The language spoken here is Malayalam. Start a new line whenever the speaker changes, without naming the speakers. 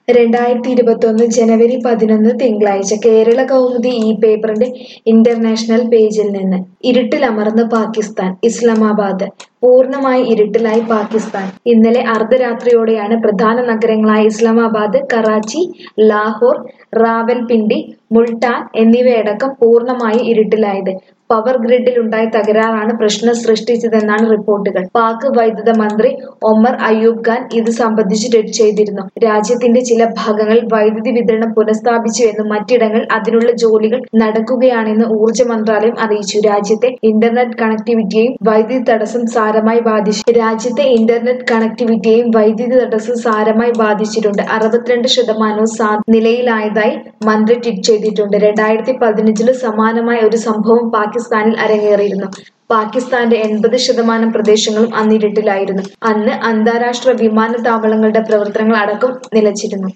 രണ്ടായിരത്തി ഇരുപത്തൊന്ന് ജനുവരി പതിനൊന്ന് തിങ്കളാഴ്ച കേരള കൗമുദി ഈ പേപ്പറിന്റെ ഇന്റർനാഷണൽ പേജിൽ നിന്ന് ഇരുട്ടിലമർന്ന് പാകിസ്ഥാൻ ഇസ്ലാമാബാദ് പൂർണ്ണമായി ഇരുട്ടിലായി പാകിസ്ഥാൻ ഇന്നലെ അർദ്ധരാത്രിയോടെയാണ് പ്രധാന നഗരങ്ങളായ ഇസ്ലാമാബാദ് കറാച്ചി ലാഹോർ റാവൽപിണ്ടി മുൾട്ടാൻ എന്നിവയടക്കം പൂർണ്ണമായി ഇരുട്ടിലായത് പവർ ഗ്രിഡിൽ ഉണ്ടായ തകരാറാണ് പ്രശ്നം സൃഷ്ടിച്ചതെന്നാണ് റിപ്പോർട്ടുകൾ പാക് വൈദ്യുത മന്ത്രി ഒമർ അയൂബ് ഖാൻ ഇത് സംബന്ധിച്ച് ട്വീറ്റ് ചെയ്തിരുന്നു രാജ്യത്തിന്റെ ചില ഭാഗങ്ങളിൽ വൈദ്യുതി വിതരണം പുനഃസ്ഥാപിച്ചുവെന്നും മറ്റിടങ്ങൾ അതിനുള്ള ജോലികൾ നടക്കുകയാണെന്ന് ഊർജ്ജ മന്ത്രാലയം അറിയിച്ചു രാജ്യത്തെ ഇന്റർനെറ്റ് കണക്ടിവിറ്റിയെയും വൈദ്യുതി തടസ്സം സാരമായി ബാധിച്ചു രാജ്യത്തെ ഇന്റർനെറ്റ് കണക്ടിവിറ്റിയെയും വൈദ്യുതി തടസ്സം സാരമായി ബാധിച്ചിട്ടുണ്ട് അറുപത്തിരണ്ട് ശതമാനവും സാ നിലയിലായതായി മന്ത്രി ട്വീറ്റ് ചെയ്തിട്ടുണ്ട് രണ്ടായിരത്തി പതിനഞ്ചില് സമാനമായ ഒരു സംഭവം പാകിസ്ഥാനിൽ അരങ്ങേറിയിരുന്നു പാകിസ്ഥാന്റെ എൺപത് ശതമാനം പ്രദേശങ്ങളും അന്ന് ഇരുട്ടിലായിരുന്നു അന്ന് അന്താരാഷ്ട്ര വിമാനത്താവളങ്ങളുടെ പ്രവർത്തനങ്ങൾ അടക്കം നിലച്ചിരുന്നു